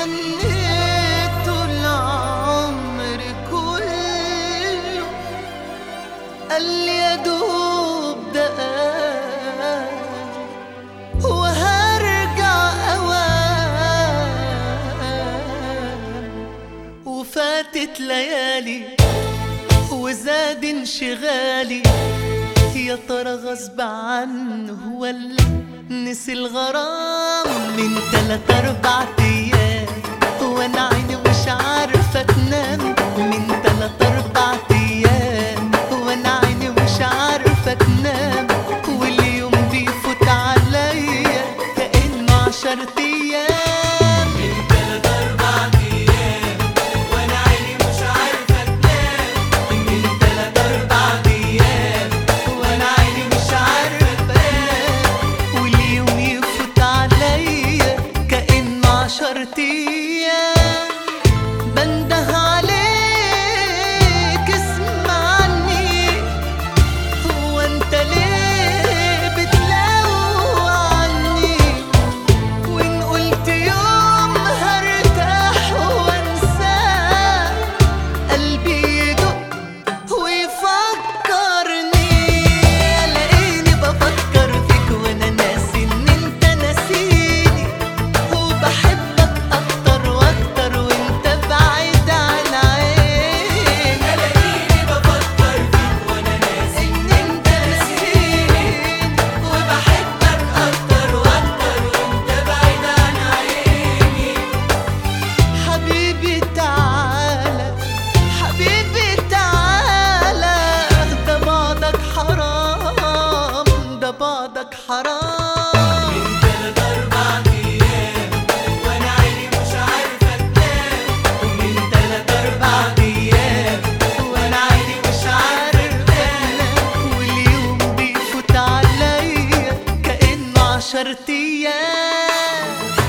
استنيته العمر كله قال لي يا دوب دقايق وهرجع اوام وفاتت ليالي وزاد انشغالي يا ترى غصب عنه ولا نسي الغرام من تلات اربع ايام وانا عيني مش عارفه تنام من تلات اربع ايام وانا عيني مش عارفه تنام واليوم بيفوت عليا كانه عشر ايام من تلات أربع أيام وأنا عيني مش عارفة تنام من تلات اربع ايام وانا عيني مش عارفه انام واليوم يفوت عليا كانه عشر ايام بنده عليك اسمعني هو انت ليه بتلوع عني وان قلت يوم هرتاح وانساه قلبي يدق ويفكرني الاقيني بفكر فيك وانا ناسي ان انت ناسيني وبحبك اكتر واكتر وانت بعيد عن عيني ألاقيني بفكر فيك وأنا ناسي ان انت ناسيني وبحبك أكتر وأكتر وأنت بعيد عن عيني حبيبي تعالى حبيبي تعالى ده بعدك حرام ده بعدك حرام من تلات أربع أيام وأنا عيني مش عارفة تنام ومن تلات اربع ايام وانا عيني مش عارفه انام واليوم بيفوت عليا كانه عشر ايام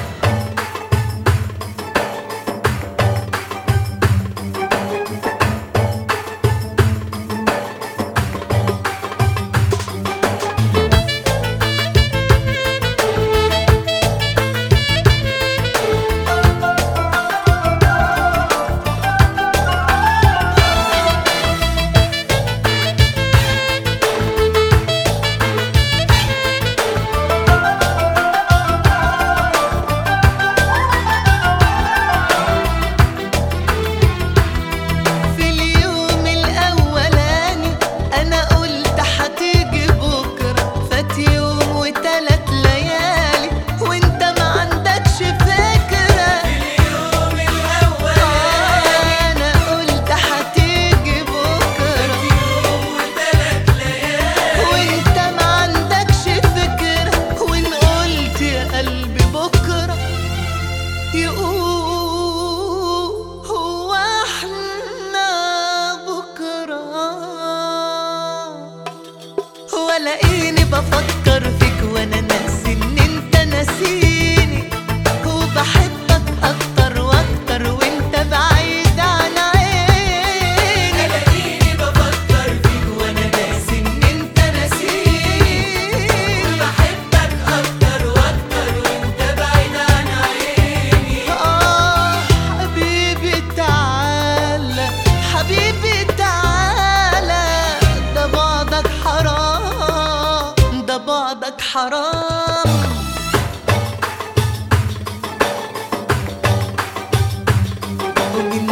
في اليوم الأولاني أنا قلت هتيجي بكرة فات يوم وتلات ليالي وأنت ما عندكش فكرة اليوم الأول أنا قلت هتيجي بكرة يوم وتلات ليالي وأنت ما عندكش فكرة وإن قلت يا قلبي بكرة يقول هو احنا بكرة ولاقيني بفكر فيك وانا ناسي ان انت ناسيني وبحبك اكتر واكتر وانت بعيد عن عيني ألاقيني بفكر فيك وأنا ناسي ان انت ناسيني بحبك أكتر وأكتر وأنت بعيد عن عيني آه حبيبي تعالى حبيبي تعالى ده بعدك حرام ده بعدك حرام ومن